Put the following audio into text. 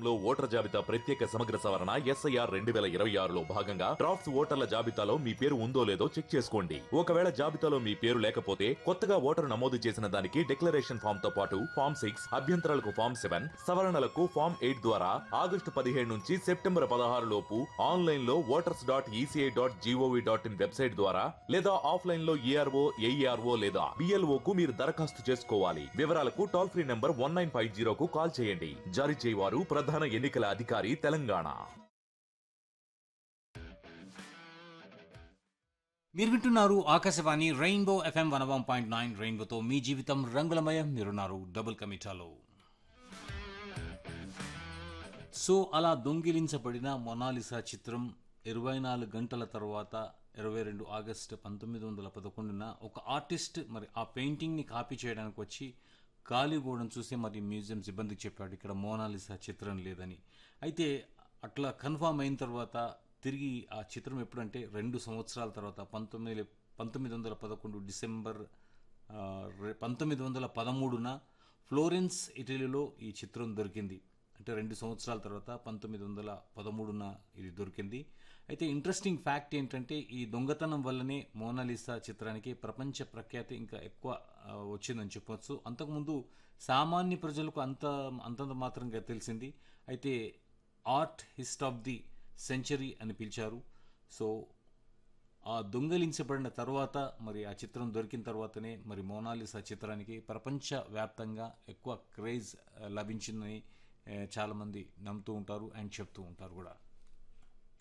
లో ఓటర్ జాబితా ప్రత్యేక సమగ్ర సవరణ ఎస్ఐఆర్ రెండు వేల ఇరవై ఆరులో భాగంగా డ్రాఫ్ట్స్ ఓటర్ల జాబితాలో మీ పేరు ఉందో లేదో చెక్ చేసుకోండి ఒకవేళ జాబితాలో మీ పేరు లేకపోతే కొత్తగా ఓటరు నమోదు చేసిన దానికి డిక్లరేషన్ ఫామ్ తో పాటు ఫామ్ సిక్స్ అభ్యంతరాలకు ఫామ్ సెవెన్ సవరణలకు ఫామ్ ఎయిట్ ద్వారా ఆగస్టు పదిహేడు నుంచి సెప్టెంబర్ పదహారు లోపు ఆన్లైన్ లో voters dot ECI dot G O V dot in website ద్వారా లేదా ఆఫ్లైన్ లో ఈఆర్ఓ ఏఈఆర్ఓ లేదా బిఎల్ఓ కు మీరు దరఖాస్తు చేసుకోవాలి వివరాలకు toll free number one nine five జీరోకు కాల్ చేయండి జారీ చేయవారు ప్రధాన ఎన్నికల అధికారి తెలంగాణ మీరు వింటున్నారు Akashvani rainbow FM one one point nine రెయిన్బోతో మీ జీవితం రంగులమయం మీరున్నారు డబుల్ కమిటాలో సో అలా దొంగిలించబడిన మొనాలిసా చిత్రం ఇరవై నాలుగు గంటల తర్వాత ఇరవై రెండు ఆగస్టు పంతొమ్మిది వందల పదకొండున ఒక ఆర్టిస్ట్ మరి ఆ పెయింటింగ్ని కాపీ చేయడానికి వచ్చి గాలిగోడను చూసి మరి మ్యూజియం సిబ్బందికి చెప్పాడు ఇక్కడ మోనాలిసా చిత్రం లేదని అయితే అట్లా కన్ఫామ్ అయిన తర్వాత తిరిగి ఆ చిత్రం ఎప్పుడంటే రెండు సంవత్సరాల తర్వాత పంతొమ్మిది పంతొమ్మిది వందల పదకొండు డిసెంబర్ ఆ, రె- పంతొమ్మిది వందల పదమూడున ఫ్లోరెన్స్ ఇటలీలో ఈ చిత్రం దొరికింది అంటే రెండు సంవత్సరాల తర్వాత పంతొమ్మిది వందల పదమూడున ఇది దొరికింది అయితే ఇంట్రెస్టింగ్ ఫ్యాక్ట్ ఏంటంటే ఈ దొంగతనం వల్లనే మోనాలిసా చిత్రానికి ప్రపంచ ప్రఖ్యాతి ఇంకా ఎక్కువ ఆ, వచ్చిందని చెప్పొచ్చు అంతకుముందు సామాన్య ప్రజలకు అంత అంతంత మాత్రంగా తెలిసింది అయితే artist of the century అని పిలిచారు సో ఆ దొంగలించబడిన తర్వాత మరి ఆ చిత్రం దొరికిన తర్వాతనే మరి మోనాలిసా చిత్రానికి ప్రపంచ వ్యాప్తంగా ఎక్కువ క్రేజ్ ఆ, లభించిందని ఆ, చాలామంది నమ్ముతూ ఉంటారు అండ్ చెప్తూ ఉంటారు కూడా